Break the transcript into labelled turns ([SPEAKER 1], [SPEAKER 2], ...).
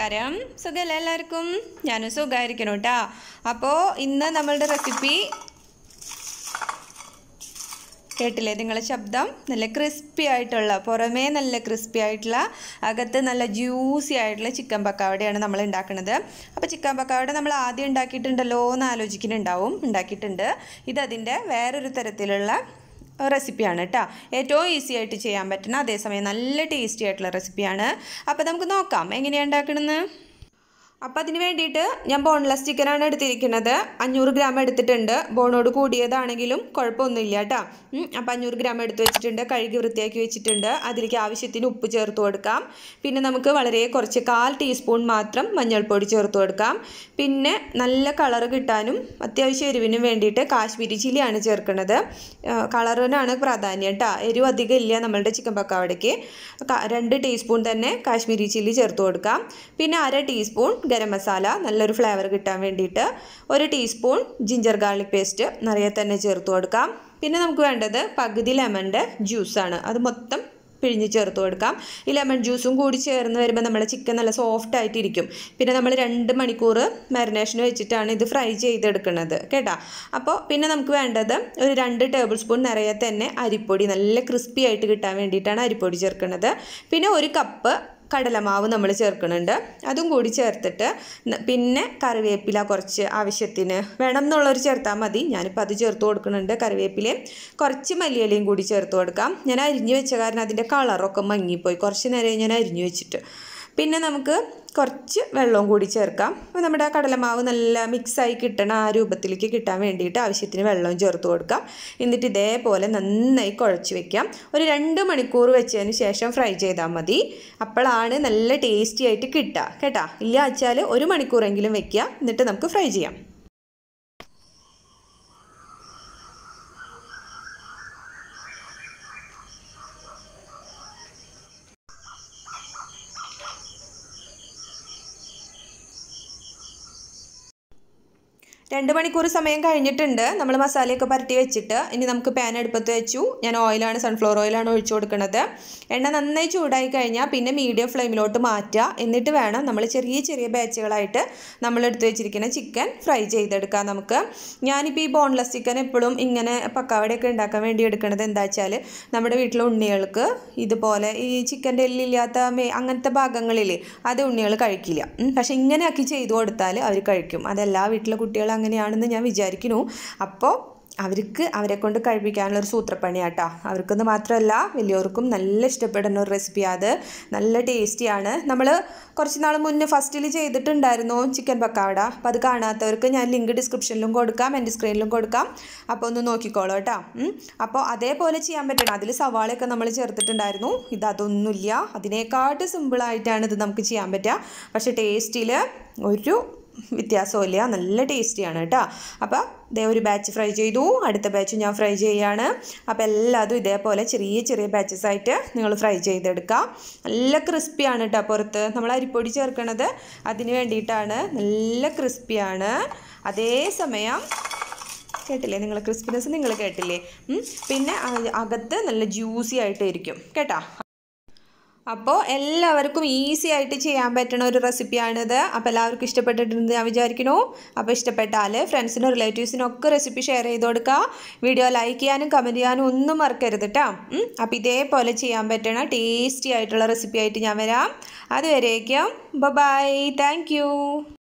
[SPEAKER 1] നമസ്കാരം സുഖമല്ല എല്ലാവർക്കും ഞാനും സുഖമായിരിക്കണം കേട്ടോ അപ്പോൾ ഇന്ന് നമ്മളുടെ റെസിപ്പി കേട്ടില്ലേ നിങ്ങളെ ശബ്ദം നല്ല ക്രിസ്പി ആയിട്ടുള്ള പുറമേ നല്ല ക്രിസ്പി ആയിട്ടുള്ള അകത്ത് നല്ല ജ്യൂസി ആയിട്ടുള്ള ചിക്കൻ പക്കാവടയാണ് നമ്മൾ ഉണ്ടാക്കുന്നത് അപ്പോൾ ചിക്കൻ പക്കാവട നമ്മൾ ആദ്യം ഉണ്ടാക്കിയിട്ടുണ്ടല്ലോ എന്ന് ആലോചിക്കുന്നുണ്ടാവും ഉണ്ടാക്കിയിട്ടുണ്ട് ഇതതിൻ്റെ വേറൊരു തരത്തിലുള്ള റെസിപ്പിയാണ് കേട്ടോ ഏറ്റവും ഈസി ആയിട്ട് ചെയ്യാൻ പറ്റുന്ന അതേസമയം നല്ല ടേസ്റ്റി ആയിട്ടുള്ള റെസിപ്പിയാണ് അപ്പോൾ നമുക്ക് നോക്കാം എങ്ങനെയാണ് ഉണ്ടാക്കണമെന്ന് അപ്പോൾ അതിന് വേണ്ടിയിട്ട് ഞാൻ ബോൺലെസ് ചിക്കനാണ് എടുത്തിരിക്കുന്നത് അഞ്ഞൂറ് ഗ്രാം എടുത്തിട്ടുണ്ട് ബോണോട് കൂടിയതാണെങ്കിലും കുഴപ്പമൊന്നുമില്ല കേട്ടോ അപ്പോൾ അഞ്ഞൂറ് ഗ്രാം എടുത്ത് വെച്ചിട്ടുണ്ട് കഴുകി വൃത്തിയാക്കി വെച്ചിട്ടുണ്ട് അതിലേക്ക് ആവശ്യത്തിന് ഉപ്പ് ചേർത്ത് കൊടുക്കാം പിന്നെ നമുക്ക് വളരെ കുറച്ച് കാൽ ടീസ്പൂൺ മാത്രം മഞ്ഞൾപ്പൊടി ചേർത്ത് കൊടുക്കാം പിന്നെ നല്ല കളറ് കിട്ടാനും അത്യാവശ്യം എരിവിനും വേണ്ടിയിട്ട് കാശ്മീരി ചില്ലിയാണ് ചേർക്കുന്നത് കളറിനാണ് പ്രാധാന്യം കേട്ടോ എരിവ് അധികം ഇല്ല നമ്മളുടെ ചിക്കൻ പക്കാവടയ്ക്ക് രണ്ട് ടീസ്പൂൺ തന്നെ കാശ്മീരി ചില്ലി ചേർത്ത് കൊടുക്കാം പിന്നെ അര ടീസ്പൂൺ ഗരം മസാല നല്ലൊരു ഫ്ലേവർ കിട്ടാൻ വേണ്ടിയിട്ട് ഒരു ടീസ്പൂൺ ജിഞ്ചർ ഗാർലിക് പേസ്റ്റ് നിറയെ തന്നെ ചേർത്ത് കൊടുക്കാം പിന്നെ നമുക്ക് വേണ്ടത് പകുതി ലെമണിൻ്റെ ജ്യൂസാണ് അത് മൊത്തം പിഴിഞ്ഞ് ചേർത്ത് കൊടുക്കാം ഈ ലെമൺ ജ്യൂസും കൂടി ചേർന്ന് വരുമ്പോൾ നമ്മുടെ ചിക്കൻ നല്ല സോഫ്റ്റ് ആയിട്ടിരിക്കും പിന്നെ നമ്മൾ രണ്ട് മണിക്കൂർ മാരിനേഷൻ വെച്ചിട്ടാണ് ഇത് ഫ്രൈ ചെയ്തെടുക്കുന്നത് കേട്ടോ അപ്പോൾ പിന്നെ നമുക്ക് വേണ്ടത് ഒരു രണ്ട് ടേബിൾ സ്പൂൺ നിറയെ തന്നെ അരിപ്പൊടി നല്ല ക്രിസ്പി ആയിട്ട് കിട്ടാൻ വേണ്ടിയിട്ടാണ് അരിപ്പൊടി ചേർക്കുന്നത് പിന്നെ ഒരു കപ്പ് കടലമാവ് നമ്മൾ ചേർക്കുന്നുണ്ട് അതും കൂടി ചേർത്തിട്ട് പിന്നെ കറിവേപ്പില കുറച്ച് ആവശ്യത്തിന് വേണം എന്നുള്ളവർ ചേർത്താൽ മതി ഞാനിപ്പോൾ അത് ചേർത്ത് കൊടുക്കുന്നുണ്ട് കറിവേപ്പിലയും കുറച്ച് മല്ലിയിലയും കൂടി ചേർത്ത് കൊടുക്കാം ഞാൻ അരിഞ്ഞു വെച്ച കാരണം അതിൻ്റെ കളറൊക്കെ മങ്ങിപ്പോയി കുറച്ച് നേരം ഞാൻ അരിഞ്ഞു വെച്ചിട്ട് പിന്നെ നമുക്ക് കുറച്ച് വെള്ളവും കൂടി ചേർക്കാം അപ്പോൾ നമ്മുടെ കടലമാവ് നല്ല മിക്സായി കിട്ടണ ആ രൂപത്തിലേക്ക് കിട്ടാൻ വേണ്ടിയിട്ട് ആവശ്യത്തിന് വെള്ളവും ചേർത്ത് കൊടുക്കാം എന്നിട്ട് ഇതേപോലെ നന്നായി കുഴച്ച് വെക്കാം ഒരു രണ്ട് മണിക്കൂർ വെച്ചതിന് ശേഷം ഫ്രൈ ചെയ്താൽ മതി അപ്പോഴാണ് നല്ല ടേസ്റ്റി ആയിട്ട് കിട്ടുക കേട്ടോ ഇല്ല വെച്ചാൽ ഒരു മണിക്കൂറെങ്കിലും വെക്കുക എന്നിട്ട് നമുക്ക് ഫ്രൈ ചെയ്യാം രണ്ട് മണിക്കൂർ സമയം കഴിഞ്ഞിട്ടുണ്ട് നമ്മൾ മസാലയൊക്കെ പരട്ടി വെച്ചിട്ട് ഇനി നമുക്ക് പാൻ അടുപ്പത്ത് വെച്ചു ഞാൻ ഓയിലാണ് സൺഫ്ലവർ ഓയിലാണ് ഒഴിച്ചു കൊടുക്കുന്നത് എണ്ണ നന്നായി ചൂടായി കഴിഞ്ഞാൽ പിന്നെ മീഡിയം ഫ്ലെയിമിലോട്ട് മാറ്റുക എന്നിട്ട് വേണം നമ്മൾ ചെറിയ ചെറിയ ബാച്ചുകളായിട്ട് നമ്മൾ എടുത്ത് വെച്ചിരിക്കുന്ന ചിക്കൻ ഫ്രൈ ചെയ്തെടുക്കാം നമുക്ക് ഞാനിപ്പോൾ ഈ ബോൺലെസ് ചിക്കൻ എപ്പോഴും ഇങ്ങനെ പക്കാവടയൊക്കെ ഉണ്ടാക്കാൻ വേണ്ടി എടുക്കുന്നത് എന്താ വെച്ചാൽ നമ്മുടെ വീട്ടിലെ ഉണ്ണികൾക്ക് ഇതുപോലെ ഈ ചിക്കൻ്റെ എല്ലില്ലാത്ത മേ അങ്ങനത്തെ ഭാഗങ്ങളിൽ അത് ഉണ്ണികൾ കഴിക്കില്ല പക്ഷെ ഇങ്ങനെയാക്കി ചെയ്തു കൊടുത്താൽ അവർ കഴിക്കും അതെല്ലാ വീട്ടിലെ കുട്ടികൾ അങ്ങനെയാണെന്ന് ഞാൻ വിചാരിക്കുന്നു അപ്പോൾ അവർക്ക് അവരെ കൊണ്ട് കഴിപ്പിക്കാനുള്ള ഒരു സൂത്രപ്പണിയാട്ടോ അവർക്കെന്ന് മാത്രമല്ല വലിയവർക്കും നല്ല ഇഷ്ടപ്പെടുന്ന ഒരു റെസിപ്പി അത് നല്ല ടേസ്റ്റിയാണ് നമ്മൾ കുറച്ച് നാൾ മുന്നേ ഫസ്റ്റിൽ ചെയ്തിട്ടുണ്ടായിരുന്നു ചിക്കൻ പക്കാവട അപ്പോൾ അത് കാണാത്തവർക്ക് ഞാൻ ലിങ്ക് ഡിസ്ക്രിപ്ഷനിലും കൊടുക്കാം എൻ്റെ സ്ക്രീനിലും കൊടുക്കാം അപ്പോൾ ഒന്ന് നോക്കിക്കോളൂ കേട്ടോ അപ്പോൾ അതേപോലെ ചെയ്യാൻ പറ്റണം അതിൽ സവാളയൊക്കെ നമ്മൾ ചേർത്തിട്ടുണ്ടായിരുന്നു ഇത് അതൊന്നുമില്ല അതിനേക്കാട്ട് സിമ്പിളായിട്ടാണ് ഇത് നമുക്ക് ചെയ്യാൻ പറ്റുക പക്ഷേ ടേസ്റ്റിൽ ഒരു വ്യത്യാസമില്ല നല്ല ടേസ്റ്റിയാണ് കേട്ടോ അപ്പോൾ ഇതേ ഒരു ബാച്ച് ഫ്രൈ ചെയ്തു അടുത്ത ബാച്ച് ഞാൻ ഫ്രൈ ചെയ്യുകയാണ് അപ്പോൾ എല്ലാതും ഇതേപോലെ ചെറിയ ചെറിയ ബാച്ചസ് ആയിട്ട് നിങ്ങൾ ഫ്രൈ ചെയ്തെടുക്കുക നല്ല ക്രിസ്പിയാണ് കേട്ടോ പുറത്ത് നമ്മൾ അരിപ്പൊടി ചേർക്കണത് അതിന് വേണ്ടിയിട്ടാണ് നല്ല ക്രിസ്പിയാണ് അതേസമയം കേട്ടില്ലേ നിങ്ങൾ ക്രിസ്പിനെസ് നിങ്ങൾ കേട്ടില്ലേ പിന്നെ അകത്ത് നല്ല ജ്യൂസി ആയിട്ടിരിക്കും കേട്ടോ അപ്പോൾ എല്ലാവർക്കും ഈസി ആയിട്ട് ചെയ്യാൻ പറ്റുന്ന ഒരു റെസിപ്പിയാണിത് അപ്പോൾ എല്ലാവർക്കും ഇഷ്ടപ്പെട്ടിട്ടുണ്ട് ഞാൻ വിചാരിക്കുന്നു അപ്പോൾ ഇഷ്ടപ്പെട്ടാൽ ഫ്രണ്ട്സിനും റിലേറ്റീവ്സിനും ഒക്കെ റെസിപ്പി ഷെയർ ചെയ്ത് കൊടുക്കുക വീഡിയോ ലൈക്ക് ചെയ്യാനും കമൻറ്റ് ചെയ്യാനും ഒന്നും മറക്കരുത് കേട്ടോ അപ്പോൾ ഇതേപോലെ ചെയ്യാൻ പറ്റണ ടേസ്റ്റി ആയിട്ടുള്ള റെസിപ്പി ആയിട്ട് ഞാൻ വരാം അതുവരേക്കും ബൈ താങ്ക്